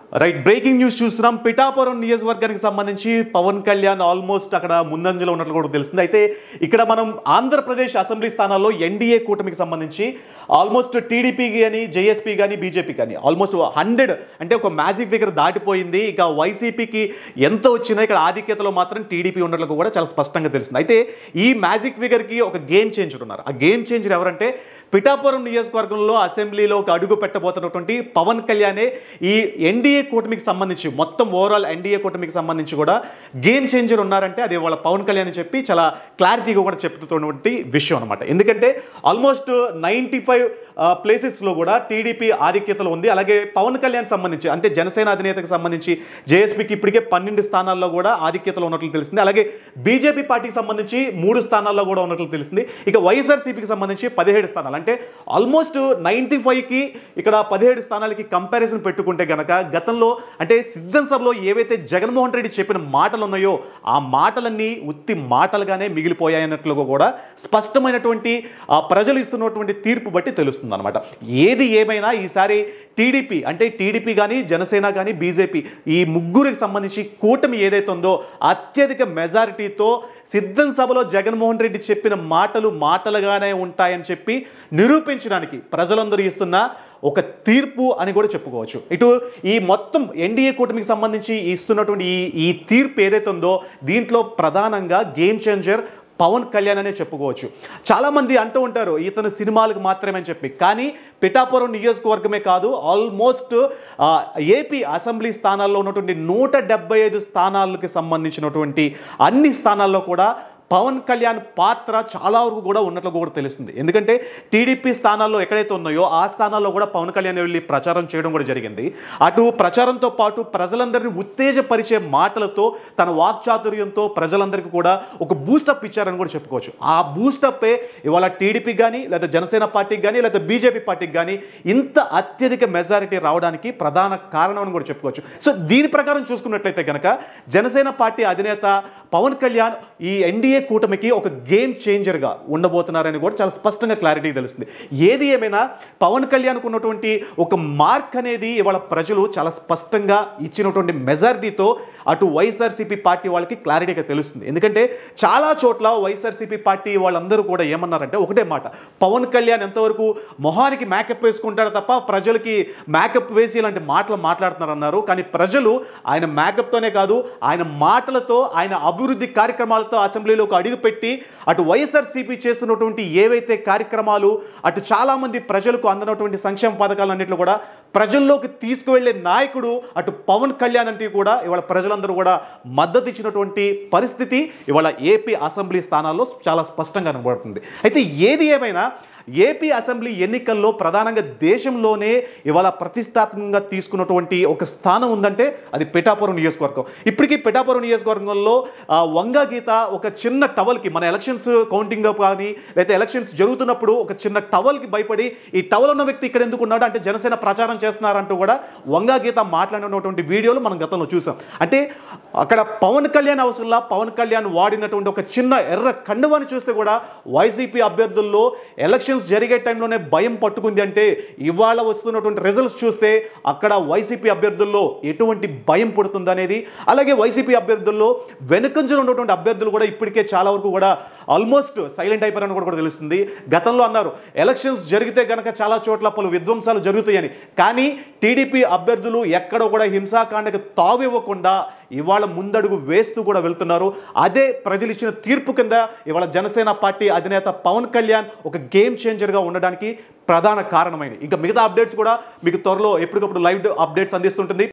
right breaking news చూస్తున్నాం పిఠాపురం నియోజకవర్గానికి సంబంధించి పవన్ కళ్యాణ్ ఆల్మోస్ట్ అక్కడ ముందంజలో ఉన్నట్లు కూడా తెలిసింది అయితే ఇక్కడ మనం ఆంధ్రప్రదేశ్ అసెంబ్లీ స్థానాల్లో ఎన్డీఏ కూటమికి సంబంధించి ఆల్మోస్ట్ టీడీపీ కానీ జేఎస్పీ కానీ బీజేపీ కానీ ఆల్మోస్ట్ హండ్రెడ్ అంటే ఒక మ్యాజిక్ ఫిగర్ దాటిపోయింది ఇక వైసీపీకి ఎంత వచ్చినా ఇక్కడ ఆధిక్యతలో మాత్రం టీడీపీ ఉన్నట్లు కూడా చాలా స్పష్టంగా తెలిసింది అయితే ఈ మ్యాజిక్ ఫిగర్కి ఒక గేమ్ చేంజర్ ఉన్నారు ఆ గేమ్ చేంజర్ ఎవరంటే పిఠాపురం నియోజకవర్గంలో అసెంబ్లీలో ఒక అడుగు పెట్టబోతున్నటువంటి పవన్ కళ్యాణే ఈ ఎన్డీఏ కూటమికి సంబంధించి మొత్తం ఓవరాల్ ఎన్డీఏ కూటమికి సంబంధించి కూడా గేమ్ చేంజర్ ఉన్నారంటే అది వాళ్ళ పవన్ కళ్యాణ్ అని చెప్పి చాలా క్లారిటీగా కూడా చెప్తున్నటువంటి విషయం అనమాట ఎందుకంటే ఆల్మోస్ట్ నైంటీ ఫైవ్ ప్లేసెస్లో కూడా టీడీపీ ఆధిక్యతలో ఉంది అలాగే పవన్ కళ్యాణ్ సంబంధించి అంటే జనసేన అధినేతకు సంబంధించి జేఎస్పీకి ఇప్పటికే పన్నెండు స్థానాల్లో కూడా ఆధిక్యతలో ఉన్నట్లు తెలిసింది అలాగే బీజేపీ పార్టీకి సంబంధించి మూడు స్థానాల్లో కూడా ఉన్నట్లు తెలిసింది ఇక వైఎస్ఆర్సీపీకి సంబంధించి పదిహేడు స్థానాలు అంటే ఆల్మోస్ట్ నైంటీ ఫైవ్కి ఇక్కడ పదిహేడు స్థానాలకి కంపారిజన్ పెట్టుకుంటే గనక గతంలో అంటే సిద్ధం సభలో ఏవైతే జగన్మోహన్ రెడ్డి చెప్పిన మాటలు ఉన్నాయో ఆ మాటలన్నీ ఉత్తి మాటలుగానే మిగిలిపోయాయన్నట్లుగా కూడా స్పష్టమైనటువంటి ఆ ప్రజలు ఇస్తున్నటువంటి తీర్పు బట్టి తెలుస్తుంది అనమాట ఏది ఏమైనా ఈసారి టీడీపీ అంటే టీడీపీ కానీ జనసేన కానీ బీజేపీ ఈ ముగ్గురికి సంబంధించి కూటమి ఏదైతే ఉందో అత్యధిక మెజారిటీతో సిద్ధం సభలో జగన్మోహన్ రెడ్డి చెప్పిన మాటలు మాటలుగానే ఉంటాయని చెప్పి నిరూపించడానికి ప్రజలందరూ ఇస్తున్న ఒక తీర్పు అని కూడా చెప్పుకోవచ్చు ఇటు ఈ మొత్తం ఎన్డీఏ కూటమికి సంబంధించి ఇస్తున్నటువంటి ఈ ఈ తీర్పు ఏదైతే ఉందో దీంట్లో ప్రధానంగా గేమ్ చేంజర్ పవన్ కళ్యాణ్ అనే చెప్పుకోవచ్చు చాలామంది అంటూ ఉంటారు ఇతను సినిమాలకు మాత్రమే అని చెప్పి కానీ పిఠాపురం నియోజకవర్గమే కాదు ఆల్మోస్ట్ ఆ, ఏపీ అసెంబ్లీ స్థానాల్లో ఉన్నటువంటి నూట డెబ్బై ఐదు స్థానాలకు సంబంధించినటువంటి అన్ని స్థానాల్లో కూడా పవన్ కళ్యాణ్ పాత్ర చాలా వరకు కూడా ఉన్నట్లు కూడా తెలుస్తుంది ఎందుకంటే టీడీపీ స్థానాల్లో ఎక్కడైతే ఉన్నాయో ఆ స్థానాల్లో కూడా పవన్ కళ్యాణ్ వెళ్ళి ప్రచారం చేయడం కూడా జరిగింది అటు ప్రచారంతో పాటు ప్రజలందరినీ ఉత్తేజపరిచే మాటలతో తన వాక్చాతుర్యంతో ప్రజలందరికీ కూడా ఒక బూస్టప్ ఇచ్చారని కూడా చెప్పుకోవచ్చు ఆ బూస్టప్పే ఇవాళ టీడీపీ కానీ లేదా జనసేన పార్టీకి కానీ లేదా బీజేపీ పార్టీకి కానీ ఇంత అత్యధిక మెజారిటీ రావడానికి ప్రధాన కారణం అని కూడా చెప్పుకోవచ్చు సో దీని ప్రకారం చూసుకున్నట్లయితే కనుక జనసేన పార్టీ అధినేత పవన్ కళ్యాణ్ ఈ ఎన్డీఏ కూటమికి ఒక గేమ్ చేంజర్గా ఉండబోతున్నారని కూడా చాలా స్పష్టంగా క్లారిటీ తెలుస్తుంది ఏది ఏమైనా పవన్ కళ్యాణ్కు ఉన్నటువంటి ఒక మార్క్ అనేది ఇవాళ ప్రజలు చాలా స్పష్టంగా ఇచ్చినటువంటి మెజారిటీతో అటు వైఎస్ఆర్సీపీ పార్టీ వాళ్ళకి క్లారిటీగా తెలుస్తుంది ఎందుకంటే చాలా చోట్ల వైఎస్ఆర్సీపీ పార్టీ వాళ్ళందరూ కూడా ఏమన్నారంటే ఒకటే మాట పవన్ కళ్యాణ్ ఎంతవరకు మొహానికి మేకప్ వేసుకుంటాడు తప్ప ప్రజలకి మేకప్ వేసి ఇలాంటి మాటలు మాట్లాడుతున్నారన్నారు కానీ ప్రజలు ఆయన మేకప్తోనే కాదు ఆయన మాటలతో ఆయన అభివృద్ధి కార్యక్రమాలతో అసెంబ్లీలోకి అడుగుపెట్టి అటు వైఎస్ఆర్సీపీ చేస్తున్నటువంటి ఏవైతే కార్యక్రమాలు అటు చాలామంది ప్రజలకు అందనటువంటి సంక్షేమ పథకాలన్నింటిలో కూడా ప్రజల్లోకి తీసుకువెళ్ళే నాయకుడు అటు పవన్ కళ్యాణ్ అంటే కూడా ఇవాళ ప్రజలందరూ కూడా మద్దతు ఇచ్చినటువంటి పరిస్థితి ఇవాళ ఏపీ అసెంబ్లీ స్థానాల్లో చాలా స్పష్టంగా కనబడుతుంది అయితే ఏది ఏమైనా ఏపీ అసెంబ్లీ ఎన్నికల్లో ప్రధానంగా దేశంలోనే ఇవాళ ప్రతిష్టాత్మకంగా తీసుకున్నటువంటి ఒక స్థానం ఉందంటే అది పిఠాపురం నియోజకవర్గం ఇప్పటికీ పిఠాపురం నియోజకవర్గంలో ఆ, వంగా గీత ఒక చిన్న టవల్కి మన ఎలక్షన్స్ కౌంటింగ్ అప్ కానీ లేదా ఎలక్షన్స్ జరుగుతున్నప్పుడు ఒక చిన్న టవల్కి భయపడి ఈ టవల్ ఉన్న వ్యక్తి ఇక్కడ ఎందుకు ఉన్నాడు అంటే జనసేన ప్రచారం చేస్తున్నారంటూ కూడా వంగా గీత మాట్లాడినటువంటి వీడియోలు మనం గతంలో చూసాం అంటే అక్కడ పవన్ కళ్యాణ్ అవసరంలా పవన్ కళ్యాణ్ వాడినటువంటి ఒక చిన్న ఎర్ర కండువాని చూస్తే కూడా వైసీపీ అభ్యర్థుల్లో ఎలక్షన్స్ జరిగే టైంలోనే భయం పట్టుకుంది అంటే ఇవాళ వస్తున్నటువంటి రిజల్ట్స్ చూస్తే అక్కడ వైసీపీ అభ్యర్థుల్లో ఎటువంటి భయం పుడుతుంది అనేది అలాగే వైసీపీ అభ్యర్థుల్లో వెనుకంజలో ఉన్నటువంటి అభ్యర్థులు కూడా ఇప్పటికే చాలా వరకు కూడా ఆల్మోస్ట్ సైలెంట్ అయిపోయారని కూడా కూడా తెలుస్తుంది గతంలో అన్నారు ఎలక్షన్స్ జరిగితే గనక చాలా చోట్ల పలు విధ్వంసాలు జరుగుతాయని కానీ టీడీపీ అభ్యర్థులు ఎక్కడో కూడా హింసాకాండకు తావివ్వకుండా ఇవాళ ముందడుగు వేస్తూ కూడా వెళ్తున్నారు అదే ప్రజలు ఇచ్చిన తీర్పు కింద ఇవాళ జనసేన పార్టీ అధినేత పవన్ కళ్యాణ్ ఒక గేమ్ చేంజర్గా ఉండడానికి ప్రధాన కారణమైనవి ఇంకా మిగతా అప్డేట్స్ కూడా మీకు త్వరలో ఎప్పటికప్పుడు లైవ్ అప్డేట్స్ అందిస్తుంటుంది